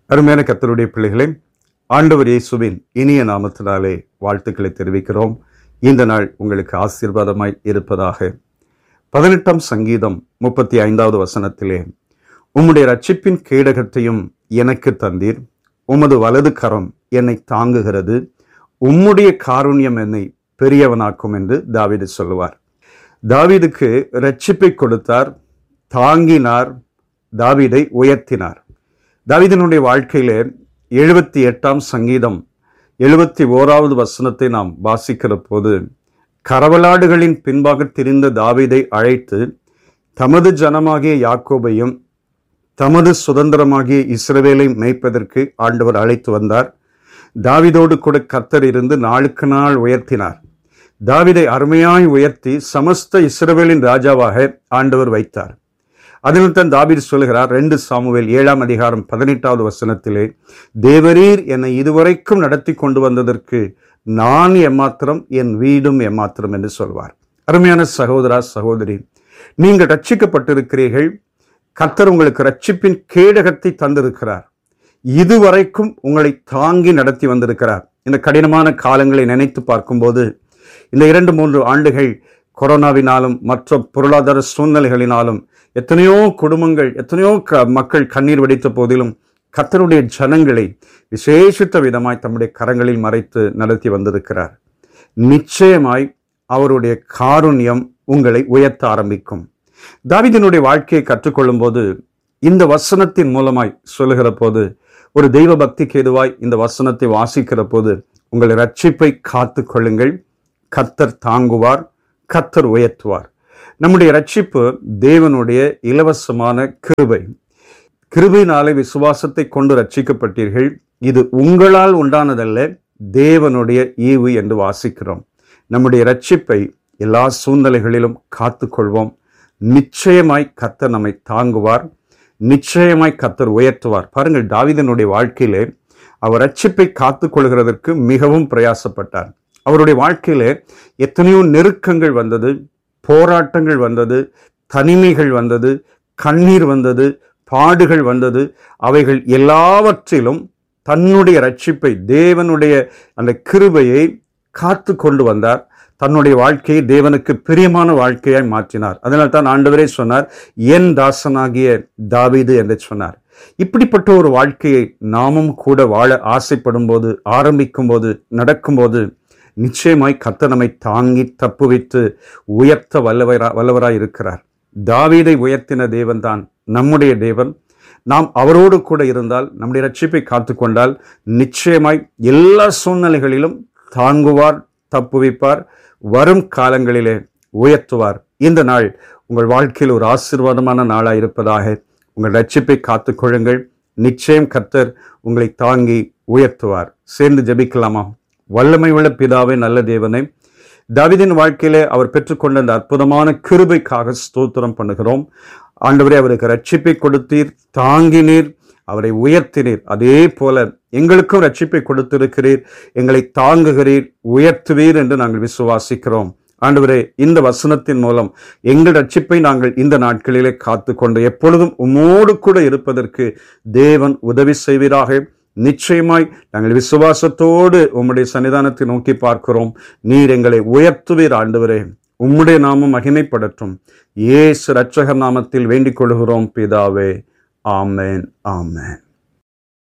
அருமையான கத்தருடைய பிள்ளைகளே ஆண்டவர் இயேசுவின் இனிய நாமத்தினாலே வாழ்த்துக்களை தெரிவிக்கிறோம் இந்த நாள் உங்களுக்கு ஆசீர்வாதமாய் இருப்பதாக பதினெட்டாம் சங்கீதம் முப்பத்தி ஐந்தாவது வசனத்திலே உம்முடைய ரட்சிப்பின் கேடகத்தையும் எனக்கு தந்தீர் உமது வலது கரம் என்னை தாங்குகிறது உம்முடைய காருண்யம் என்னை பெரியவனாக்கும் என்று தாவீது சொல்லுவார் தாவீதுக்கு ரட்சிப்பை கொடுத்தார் தாங்கினார் தாவீதை உயர்த்தினார் தாவீதினுடைய வாழ்க்கையிலே எழுபத்தி எட்டாம் சங்கீதம் எழுபத்தி ஓராவது வசனத்தை நாம் வாசிக்கிற போது கரவலாடுகளின் பின்பாக திரிந்த தாவீதை அழைத்து தமது ஜனமாகிய யாக்கோபையும் தமது சுதந்திரமாகிய இஸ்ரவேலை மேய்ப்பதற்கு ஆண்டவர் அழைத்து வந்தார் தாவிதோடு கூட கர்த்தர் இருந்து நாளுக்கு நாள் உயர்த்தினார் தாவிதை அருமையாய் உயர்த்தி சமஸ்த இஸ்ரவேலின் ராஜாவாக ஆண்டவர் வைத்தார் அதில் தான் தாவீது சொல்கிறார் ரெண்டு சாமுவேல் ஏழாம் அதிகாரம் பதினெட்டாவது வசனத்திலே தேவரீர் என்னை இதுவரைக்கும் நடத்தி கொண்டு வந்ததற்கு நான் எம்மாத்திரம் என் வீடும் எம்மாத்திரம் என்று சொல்வார் அருமையான சகோதரா சகோதரி நீங்கள் ரட்சிக்கப்பட்டிருக்கிறீர்கள் கர்த்தர் உங்களுக்கு ரட்சிப்பின் கேடகத்தை தந்திருக்கிறார் இதுவரைக்கும் உங்களை தாங்கி நடத்தி வந்திருக்கிறார் இந்த கடினமான காலங்களை நினைத்து பார்க்கும்போது இந்த இரண்டு மூன்று ஆண்டுகள் கொரோனாவினாலும் மற்ற பொருளாதார சூழ்நிலைகளினாலும் எத்தனையோ குடும்பங்கள் எத்தனையோ க மக்கள் கண்ணீர் வடித்த போதிலும் கர்த்தருடைய ஜனங்களை விசேஷித்த விதமாய் தம்முடைய கரங்களில் மறைத்து நடத்தி வந்திருக்கிறார் நிச்சயமாய் அவருடைய காருண்யம் உங்களை உயர்த்த ஆரம்பிக்கும் தாவிதனுடைய வாழ்க்கையை கற்றுக்கொள்ளும் போது இந்த வசனத்தின் மூலமாய் சொல்லுகிற போது ஒரு தெய்வ பக்திக்கு எதுவாய் இந்த வசனத்தை வாசிக்கிற போது உங்கள் ரட்சிப்பை காத்து கொள்ளுங்கள் கத்தர் தாங்குவார் கத்தர் உயர்த்துவார் நம்முடைய ரட்சிப்பு தேவனுடைய இலவசமான கிருபை கிருபையினாலே விசுவாசத்தை கொண்டு ரட்சிக்கப்பட்டீர்கள் இது உங்களால் உண்டானதல்ல தேவனுடைய ஈவு என்று வாசிக்கிறோம் நம்முடைய ரட்சிப்பை எல்லா சூழ்நிலைகளிலும் காத்துக்கொள்வோம் நிச்சயமாய் கத்தர் நம்மை தாங்குவார் நிச்சயமாய் கத்தர் உயர்த்துவார் பாருங்கள் தாவிதனுடைய வாழ்க்கையிலே அவர் ரட்சிப்பை காத்துக்கொள்கிறதற்கு மிகவும் பிரயாசப்பட்டார் அவருடைய வாழ்க்கையிலே எத்தனையோ நெருக்கங்கள் வந்தது போராட்டங்கள் வந்தது தனிமைகள் வந்தது கண்ணீர் வந்தது பாடுகள் வந்தது அவைகள் எல்லாவற்றிலும் தன்னுடைய ரட்சிப்பை தேவனுடைய அந்த கிருபையை காத்து கொண்டு வந்தார் தன்னுடைய வாழ்க்கையை தேவனுக்கு பிரியமான வாழ்க்கையாய் மாற்றினார் அதனால் தான் ஆண்டவரே சொன்னார் என் தாசனாகிய தாவீது என்று சொன்னார் இப்படிப்பட்ட ஒரு வாழ்க்கையை நாமும் கூட வாழ ஆசைப்படும் போது ஆரம்பிக்கும் போது நடக்கும்போது நிச்சயமாய் கர்த்தர் நம்மை தாங்கி தப்புவித்து உயர்த்த வல்லவரா வல்லவராய் இருக்கிறார் தாவீதை உயர்த்தின தேவன் தான் நம்முடைய தேவன் நாம் அவரோடு கூட இருந்தால் நம்முடைய ரட்சிப்பை காத்துக்கொண்டால் நிச்சயமாய் எல்லா சூழ்நிலைகளிலும் தாங்குவார் தப்புவிப்பார் வரும் காலங்களிலே உயர்த்துவார் இந்த நாள் உங்கள் வாழ்க்கையில் ஒரு ஆசீர்வாதமான நாளாக இருப்பதாக உங்கள் ரட்சிப்பை காத்துக்கொள்ளுங்கள் நிச்சயம் கர்த்தர் உங்களை தாங்கி உயர்த்துவார் சேர்ந்து ஜெபிக்கலாமா வல்லமை உள்ள பிதாவே நல்ல தேவனை தாவிதின் வாழ்க்கையிலே அவர் பெற்றுக்கொண்ட அந்த அற்புதமான கிருபைக்காக ஸ்தோத்திரம் பண்ணுகிறோம் ஆண்டவரே அவருக்கு ரட்சிப்பை கொடுத்தீர் தாங்கினீர் அவரை உயர்த்தினீர் அதே போல எங்களுக்கும் ரட்சிப்பை கொடுத்திருக்கிறீர் எங்களை தாங்குகிறீர் உயர்த்துவீர் என்று நாங்கள் விசுவாசிக்கிறோம் ஆண்டவரே இந்த வசனத்தின் மூலம் எங்கள் ரட்சிப்பை நாங்கள் இந்த நாட்களிலே காத்து கொண்டு எப்பொழுதும் உம்மோடு கூட இருப்பதற்கு தேவன் உதவி செய்வீராக நிச்சயமாய் நாங்கள் விசுவாசத்தோடு உம்முடைய சன்னிதானத்தை நோக்கி பார்க்கிறோம் நீர் எங்களை உயர்த்துவீர் ஆண்டவரே உம்முடைய நாமம் மகிமைப்படட்டும் ஏசு ரட்சகர் நாமத்தில் வேண்டிக் கொள்கிறோம் பிதாவே ஆமேன் ஆமேன்